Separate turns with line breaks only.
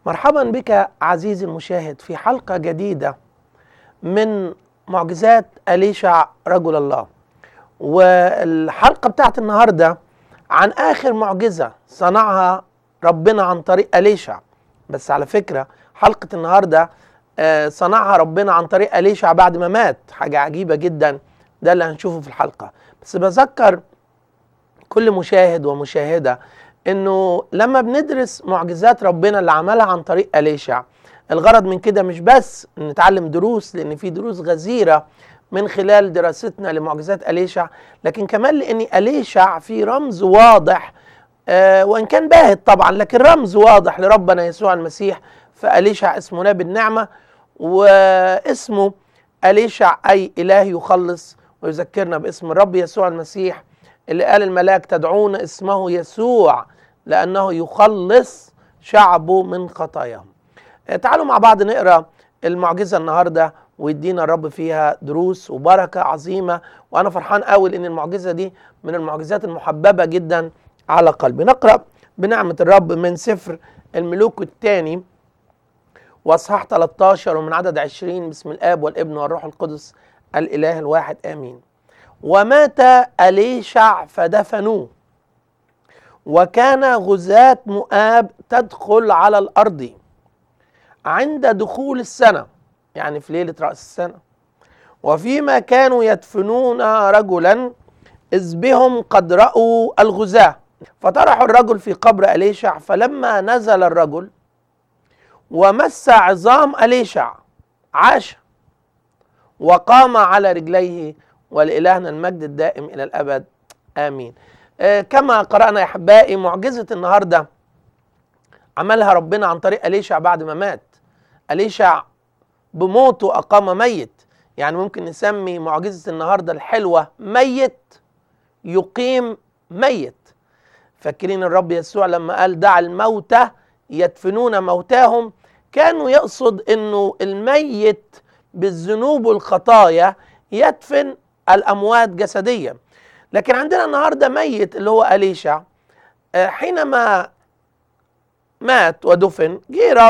مرحبا بك عزيزي المشاهد في حلقة جديدة من معجزات أليشع رجل الله والحلقة بتاعت النهاردة عن آخر معجزة صنعها ربنا عن طريق أليشع بس على فكرة حلقة النهاردة آه، صنعها ربنا عن طريق أليشع بعد ما مات حاجة عجيبة جدا ده اللي هنشوفه في الحلقة بس بذكر كل مشاهد ومشاهدة انه لما بندرس معجزات ربنا اللي عملها عن طريق أليشع الغرض من كده مش بس نتعلم دروس لان في دروس غزيرة من خلال دراستنا لمعجزات أليشع لكن كمان لان أليشع في رمز واضح آه وان كان باهت طبعا لكن رمز واضح لربنا يسوع المسيح فأليشع اسمه نبي النعمة واسمه أليشع أي إله يخلص ويذكرنا باسم الرب يسوع المسيح اللي قال الملاك تدعون اسمه يسوع لأنه يخلص شعبه من خطاياهم آه، تعالوا مع بعض نقرأ المعجزة النهاردة ويدينا الرب فيها دروس وبركة عظيمة وأنا فرحان قوي لأن المعجزة دي من المعجزات المحببة جدا على قلبي نقرأ بنعمة الرب من سفر الملوك الثاني واصحاح 13 ومن عدد 20 بسم الاب والابن والروح القدس الاله الواحد امين ومات اليشع فدفنوه وكان غزاة مؤاب تدخل على الارض عند دخول السنه يعني في ليله راس السنه وفيما كانوا يدفنون رجلا اذ بهم قد راوا الغزاه فطرحوا الرجل في قبر اليشع فلما نزل الرجل ومس عظام أليشع عاش وقام على رجليه ولإلهنا المجد الدائم إلى الأبد آمين آه كما قرأنا يا أحبائي معجزة النهاردة عملها ربنا عن طريق أليشع بعد ما مات أليشع بموته أقام ميت يعني ممكن نسمي معجزة النهاردة الحلوة ميت يقيم ميت فاكرين الرب يسوع لما قال دع الموتى يدفنون موتاهم كانوا يقصد انه الميت بالذنوب والخطايا يدفن الاموات جسديا لكن عندنا النهارده ميت اللي هو اليشع آه، حينما مات ودفن جه